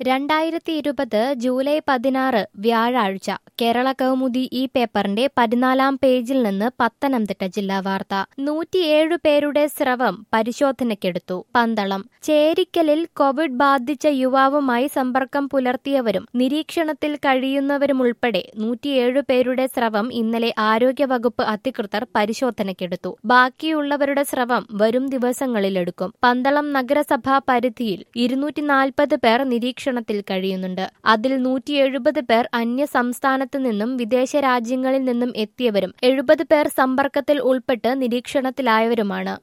രണ്ടായിരത്തി ഇരുപത് ജൂലൈ പതിനാറ് വ്യാഴാഴ്ച കേരള കൗമുദി ഈ പേപ്പറിന്റെ പതിനാലാം പേജിൽ നിന്ന് പത്തനംതിട്ട ജില്ലാ വാർത്ത നൂറ്റിയേഴു പേരുടെ സ്രവം പരിശോധനയ്ക്കെടുത്തു പന്തളം ചേരിക്കലിൽ കോവിഡ് ബാധിച്ച യുവാവുമായി സമ്പർക്കം പുലർത്തിയവരും നിരീക്ഷണത്തിൽ കഴിയുന്നവരുമുൾപ്പെടെ നൂറ്റിയേഴു പേരുടെ സ്രവം ഇന്നലെ ആരോഗ്യവകുപ്പ് അധികൃതർ പരിശോധനയ്ക്കെടുത്തു ബാക്കിയുള്ളവരുടെ സ്രവം വരും ദിവസങ്ങളിലെടുക്കും പന്തളം നഗരസഭാ പരിധിയിൽ ഇരുന്നൂറ്റി നാൽപ്പത് പേർ നിരീക്ഷണത്തിൽ കഴിയുന്നുണ്ട് അതിൽ നൂറ്റി എഴുപത് പേർ അന്യ സംസ്ഥാനത്തു നിന്നും വിദേശ രാജ്യങ്ങളിൽ നിന്നും എത്തിയവരും എഴുപത് പേർ സമ്പർക്കത്തിൽ ഉൾപ്പെട്ട് നിരീക്ഷണത്തിലായവരുമാണ്